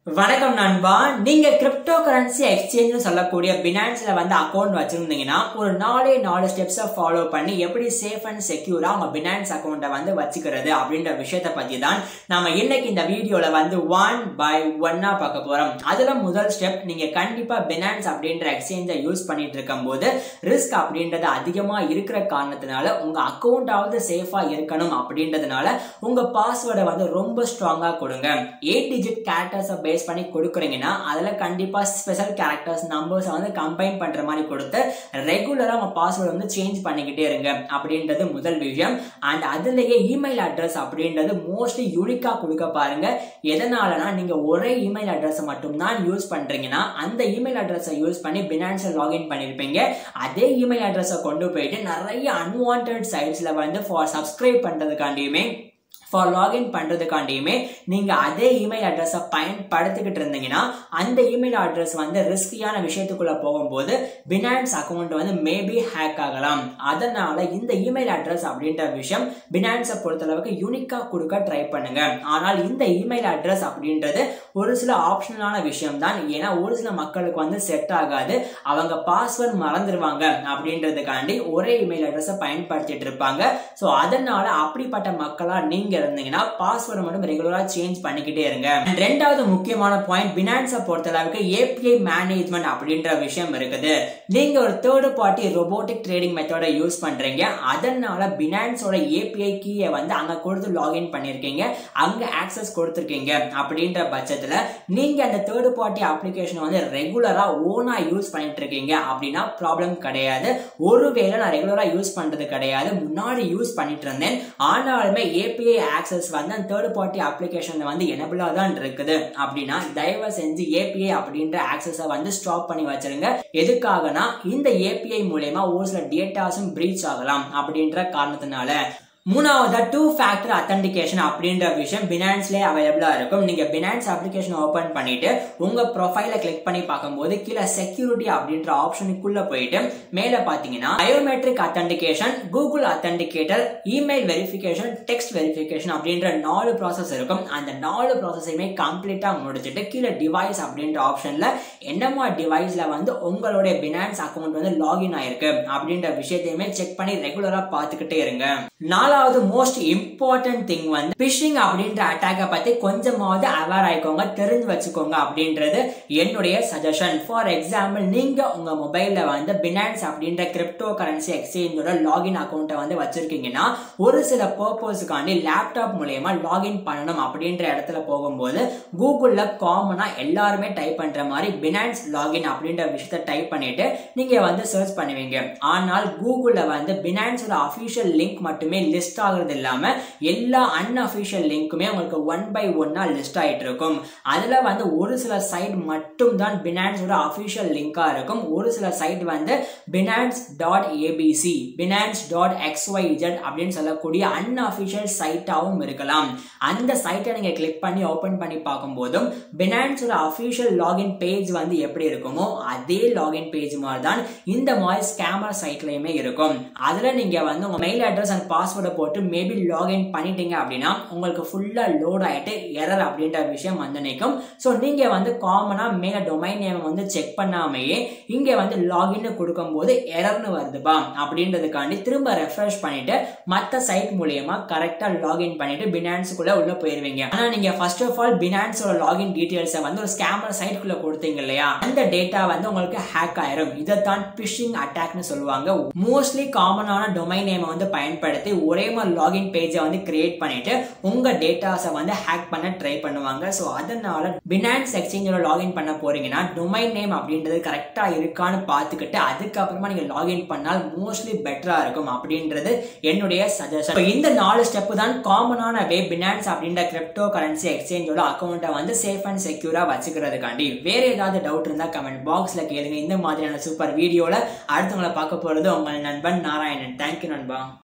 வணக்கம் நண்பா நீங்க கிரிப்டோ கரன்சி எக்ஸ்சேஞ்ச் சொல்லக்கூடிய பினான்ஸ்ல வந்து அக்கௌண்ட் வச்சிருந்தீங்கன்னா ஒரு நாலே நாலு ஸ்டெப்ஸை ஃபாலோ பண்ணி எப்படி சேஃப் அண்ட் செக்யூரா உங்க பினான்ஸ் அக்கௌண்ட்டை வந்து வச்சுக்கிறது அப்படின்ற விஷயத்த பத்தி தான் நாம இன்னைக்கு இந்த வீடியோல வந்து ஒன் பை ஒன்னா பார்க்க போறோம் அதுல முதல் ஸ்டெப் நீங்க கண்டிப்பா பினான்ஸ் அப்படின்ற எக்ஸ்சேஞ்சை யூஸ் பண்ணிட்டு இருக்கும் போது ரிஸ்க் அப்படின்றது அதிகமா இருக்கிற காரணத்தினால உங்க அக்கௌண்ட்டாவது சேஃபா இருக்கணும் அப்படின்றதுனால உங்க பாஸ்வேர்டை வந்து ரொம்ப ஸ்ட்ராங்கா கொடுங்க எயிட் டிஜிட் கேரக்டர்ஸை பேஸ் பண்ணி கொடுக்குறீங்கன்னா அதில் கண்டிப்பாக ஸ்பெஷல் கேரக்டர்ஸ் நம்பர்ஸை வந்து கம்பைன் பண்ணுற மாதிரி கொடுத்து ரெகுலராக உங்கள் பாஸ்வேர்டு வந்து சேஞ்ச் பண்ணிக்கிட்டே இருங்க அப்படின்றது முதல் விஷயம் அண்ட் அதுலேயே இமெயில் அட்ரஸ் அப்படின்றது மோஸ்ட்லி யூனிக்காக கொடுக்க பாருங்க எதனாலனா நீங்கள் ஒரே இமெயில் அட்ரஸை மட்டும்தான் யூஸ் பண்ணுறீங்கன்னா அந்த இமெயில் அட்ரஸை யூஸ் பண்ணி பினான்ஸில் லாகின் பண்ணியிருப்பீங்க அதே இமெயில் அட்ரஸை கொண்டு போயிட்டு நிறைய அன்வான்ட் சைட்ஸில் வந்து ஃபார் சப்ஸ்கிரைப் பண்ணுறதுக்காண்டியுமே ஃபார் லாகின் பண்ணுறதுக்காண்டியுமே நீங்கள் அதே இமெயில் அட்ரஸை பயன்படுத்திக்கிட்டு இருந்தீங்கன்னா அந்த இமெயில் அட்ரஸ் வந்து ரிஸ்கியான விஷயத்துக்குள்ளே போகும்போது பினான்ஸ் அக்கௌண்ட் வந்து மேபி ஹேக் ஆகலாம் அதனால இந்த இமெயில் அட்ரஸ் அப்படின்ற விஷயம் பினான்ஸை பொறுத்தளவுக்கு யூனிக்காக கொடுக்க ட்ரை பண்ணுங்க ஆனால் இந்த இமெயில் அட்ரஸ் அப்படின்றது ஒரு சில ஆப்ஷனலான விஷயம் தான் ஏன்னா ஒரு சில மக்களுக்கு வந்து செட் ஆகாது அவங்க பாஸ்வேர்ட் மறந்துடுவாங்க அப்படின்றதுக்காண்டி ஒரே இமெயில் அட்ரஸை பயன்படுத்திட்டு இருப்பாங்க ஸோ அதனால அப்படிப்பட்ட மக்களா நீங்க இருந்தீங்கன்னா பாஸ்வேர்டை மட்டும் ரெகுலரா சேஞ்ச் பண்ணிக்கிட்டே இருங்க ரெண்டாவது முக்கியமான பாயிண்ட் பினான்ஸை பொறுத்தளவுக்கு ஏபிஐ மேனேஜ்மெண்ட் அப்படின்ற விஷயம் இருக்குது நீங்க ஒரு தேர்ட் பார்ட்டி ரொபோட்டிக் ட்ரேடிங் மெத்தடை யூஸ் பண்றீங்க அதனால பினான்ஸோட ஏபிஐ கீயை வந்து அங்க கொடுத்து லாகின் பண்ணிருக்கீங்க அங்க ஆக்சஸ் கொடுத்துருக்கீங்க அப்படின்ற பட்சத்துல நீங்க அந்த தேர்ட் பார்ட்டி அப்ளிகேஷனை வந்து ரெகுலரா ஓனா யூஸ் பண்ணிட்டு இருக்கீங்க அப்படின்னா ப்ராப்ளம் கிடையாது ஒருவேளை நான் ரெகுலரா யூஸ் பண்றது கிடையாது முன்னாடி யூஸ் பண்ணிட்டு இருந்தேன் ஆனாலுமே ஏபிஐ ஆக்சஸ் வந்து அந்த தேர்ட் பார்ட்டி அப்ளிகேஷன் வந்து எனபிளா தான் இருக்குது அப்படின்னா தயவு செஞ்சு ஏபிஐ அப்படின்ற ஆக்சஸை வந்து ஸ்டாப் பண்ணி வச்சிருங்க எதுக்காகனா இந்த ஏபிஐ மூலயமா ஒரு சில டேட்டாஸும் பிரீச் ஆகலாம் அப்படின்ற காரணத்தினால மூணாவதா டூ ஃபேக்டர் அத்தன்டிகேஷன் அப்படின்ற விஷயம் பினான்ஸ்லேயே அவைலபிளா இருக்கும் நீங்க பினான்ஸ் அப்ளிகேஷன் ஓபன் பண்ணிட்டு உங்க ப்ரொஃபைல கிளிக் பண்ணி பார்க்கும்போது கீழே செக்யூரிட்டி அப்படின்ற ஆப்ஷனுக்குள்ள போயிட்டு மேல பாத்தீங்கன்னா biometric authentication Google authenticator email verification text verification அப்படின்ற நாலு ப்ராசஸ் இருக்கும் அந்த நாலு ப்ராசஸையுமே கம்ப்ளீட்டா முடிச்சுட்டு கீழே டிவைஸ் அப்படின்ற ஆப்ஷன்ல என்னமா டிவைஸ்ல வந்து உங்களுடைய பினான்ஸ் அக்கௌண்ட் வந்து லாகின் ஆயிருக்கு அப்படின்ற விஷயத்தையுமே செக் பண்ணி ரெகுலரா பார்த்துக்கிட்டே இருங்க நாலு நாலாவது மோஸ்ட் இம்பார்ட்டன்ட் திங் வந்து பிஷிங் அப்படின்ற அட்டாக்கை பத்தி கொஞ்சமாவது அவேர் ஆயிக்கோங்க தெரிஞ்சு வச்சுக்கோங்க அப்படின்றது என்னுடைய சஜஷன் ஃபார் எக்ஸாம்பிள் நீங்க உங்க மொபைல்ல வந்து பினான்ஸ் அப்படின்ற கிரிப்டோ கரன்சி எக்ஸ்சேஞ்சோட லாகின் அக்கௌண்ட்டை வந்து வச்சிருக்கீங்கன்னா ஒரு சில பர்பஸ்க்காண்டி லேப்டாப் மூலயமா லாகின் பண்ணணும் அப்படின்ற இடத்துல போகும்போது கூகுள்ல காமனா எல்லாருமே டைப் பண்ற மாதிரி பினான்ஸ் லாகின் அப்படின்ற விஷயத்த டைப் பண்ணிட்டு நீங்க வந்து சர்ச் பண்ணுவீங்க ஆனால் கூகுள்ல வந்து பினான்ஸோட அபிஷியல் லிங்க் மட்டுமே லிஸ்ட் லிஸ்ட் ஆகுறது இல்லாம எல்லா அன்அபிஷியல் லிங்க்குமே உங்களுக்கு ஒன் பை ஒன்னா லிஸ்ட் ஆயிட்டு இருக்கும் அதுல வந்து ஒரு சில சைட் மட்டும் தான் பினான்ஸோட அபிஷியல் லிங்கா இருக்கும் ஒரு சில சைட் வந்து Binance dot ABC Binance dot XYZ அப்படின்னு சொல்லக்கூடிய அன்அபிஷியல் சைட்டாகவும் இருக்கலாம் அந்த சைட்டை நீங்க கிளிக் பண்ணி ஓபன் பண்ணி பார்க்கும்போதும் பினான்ஸோட அபிஷியல் லாகின் பேஜ் வந்து எப்படி இருக்குமோ அதே லாகின் பேஜ் மாதிரி தான் இந்த மாதிரி ஸ்கேமர் சைட்லயுமே இருக்கும் அதுல நீங்க வந்து உங்க மெயில் அட்ரஸ் அண்ட் பாஸ்வேர்டை போட்டு மேபி லாகின் பண்ணிட்டீங்க அப்படின்னா உங்களுக்கு ஃபுல்லா லோட் ஆயிட்டு எரர் அப்படின்ற விஷயம் வந்து நிற்கும் ஸோ நீங்க வந்து காமனா மேல டொமைன் நேம் வந்து செக் பண்ணாமையே இங்க வந்து லாகின் கொடுக்கும்போது எரர்னு வருதுப்பா அப்படின்றதுக்காண்டி திரும்ப ரெஃப்ரெஷ் பண்ணிட்டு மற்ற சைட் மூலியமா கரெக்டா லாகின் பண்ணிட்டு பினான்ஸுக்குள்ள உள்ள போயிருவீங்க ஆனா நீங்க ஃபர்ஸ்ட் ஆஃப் ஆல் பினான்ஸோட லாகின் டீடைல்ஸை வந்து ஒரு ஸ்கேமர் சைட்குள்ள கொடுத்தீங்க இல்லையா அந்த டேட்டா வந்து உங்களுக்கு ஹேக் ஆயிரும் இதைத்தான் பிஷிங் அட்டாக்னு சொல்லுவாங்க மோஸ்ட்லி காமனான டொமைன் நேமை வந்து பயன்படுத்தி ஒரே மாதிரி லாகின் பேஜை வந்து கிரியேட் பண்ணிட்டு உங்க டேட்டாஸை வந்து ஹேக் பண்ண ட்ரை பண்ணுவாங்க ஸோ அதனால பினான்ஸ் எக்ஸ்சேஞ்சோட லாகின் பண்ண போறீங்கன்னா டொமைன் நேம் அப்படின்றது கரெக்டா இருக்கான்னு பார்த்துக்கிட்டு அதுக்கப்புறமா நீங்க லாகின் பண்ணால் மோஸ்ட்லி பெட்டரா இருக்கும் அப்படின்றது என்னுடைய சஜஷன் இந்த நாலு ஸ்டெப் தான் காமனான வே பினான்ஸ் அப்படின்ற கிரிப்டோ கரன்சி எக்ஸ்சேஞ்சோட அக்கௌண்ட்டை வந்து சேஃப் அண்ட் செக்யூரா வச்சுக்கிறதுக்காண்டி வேற ஏதாவது டவுட் இருந்தா கமெண்ட் பாக்ஸ்ல கேளுங்க இந்த மாதிரியான சூப்பர் வீடியோல அடுத்தவங்களை பார்க்க போறது உங்கள் நண்பன் நாராயணன் தேங்க்யூ நண்பா